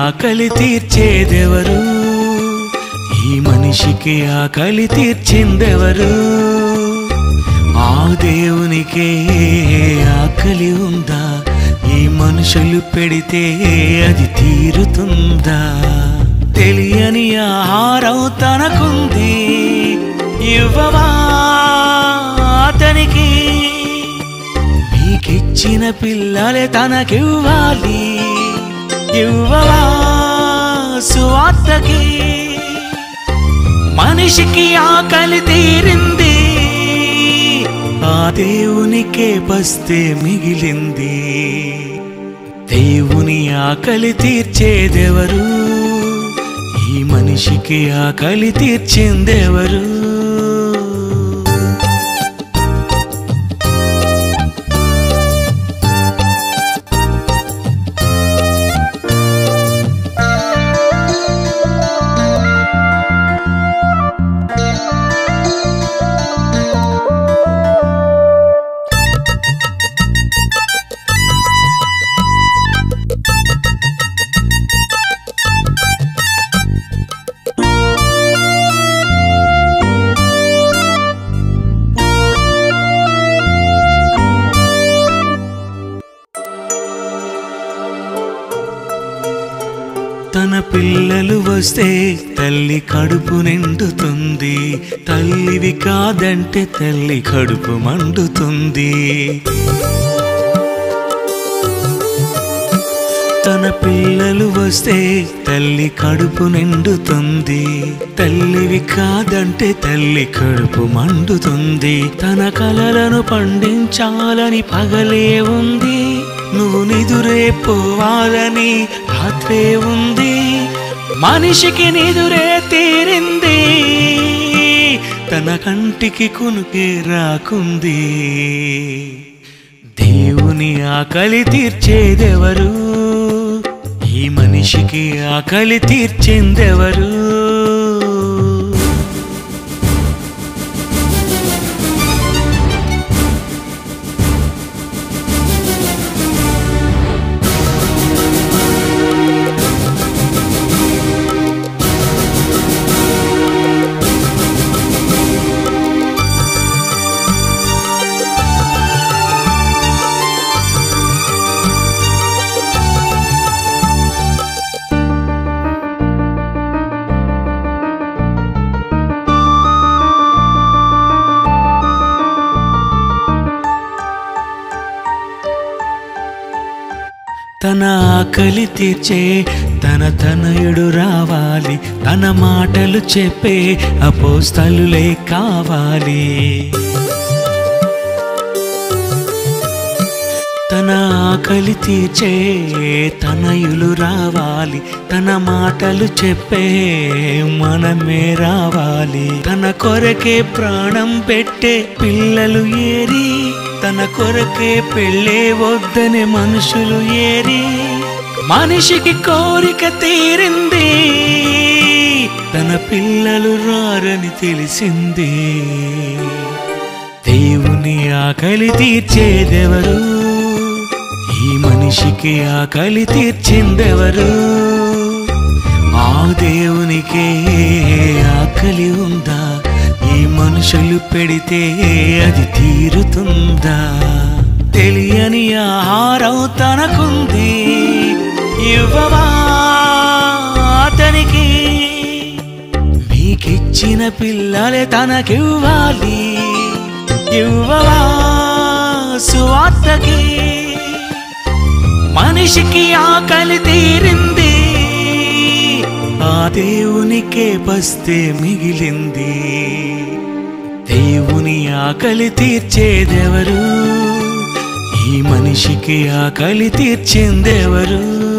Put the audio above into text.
ఆకలి తీర్చేదెవరు ఈ మనిషికి ఆకలి తీర్చిందెవరు ఆ దేవునికే ఆకలి ఉందా ఈ మనుషులు పెడితే అది తీరుతుందా తెలియని ఆహారం తనకుంది ఇవ్వవా అతనికి మీకిచ్చిన పిల్లలే తనకివ్వాలి ఇవ్వవా సువార్తకి మనిషికి ఆకలి తీరింది ఆ దేవునికే పస్తే మిగిలింది దేవుని ఆకలి తీర్చేదెవరు ఈ మనిషికి ఆకలి తీర్చిందెవరు తన పిల్లలు వస్తే తల్లి కడుపు నిండుతుంది తల్లివి కాదంటే తల్లి కడుపు మండుతుంది తన పిల్లలు వస్తే తల్లి కడుపు నిండుతుంది తల్లివి కాదంటే తల్లి కడుపు మండుతుంది తన కలలను పండించాలని పగలే ఉంది నువ్వు నిదురే పోవాలని రాత్రే ఉంది మనిషికి నిదురే తీరింది తన కంటికి కునుకే రాకుంది దేవుని ఆకలి తీర్చేదెవరు ఈ మనిషికి ఆకలి తీర్చిందెవరు తన ఆకలి తీర్చే తన తనయుడు రావాలి తన మాటలు చెప్పే అపోస్తలులే కావాలి తన ఆకలి తీర్చే తనయులు రావాలి తన మాటలు చెప్పే మనమే రావాలి తన కొరకే ప్రాణం పెట్టే పిల్లలు ఏరి తన కొరకే పెళ్ళే వద్దనే మనుషులు ఏరి మనిషికి కోరిక తీరింది తన పిల్లలు రారని తెలిసింది దేవుని ఆకలి తీర్చేదెవరు ఈ మనిషికి ఆకలి తీర్చిందెవరు ఆ దేవునికే ఆకలి ఉందా ఈ మనుషులు పెడితే అది తీరుతుందా తెలియని ఆహారం తనకుంది ఇవ్వవా అతనికి మీకిచ్చిన పిల్లలే తనకివ్వాలి ఇవ్వవా సువార్తకి మనిషికి ఆకలి తీరింది ఆ దేవునికే పస్తే మిగిలింది దేవుని ఆకలి తీర్చేదెవరు ఈ మనిషికి ఆకలి తీర్చిందెవరు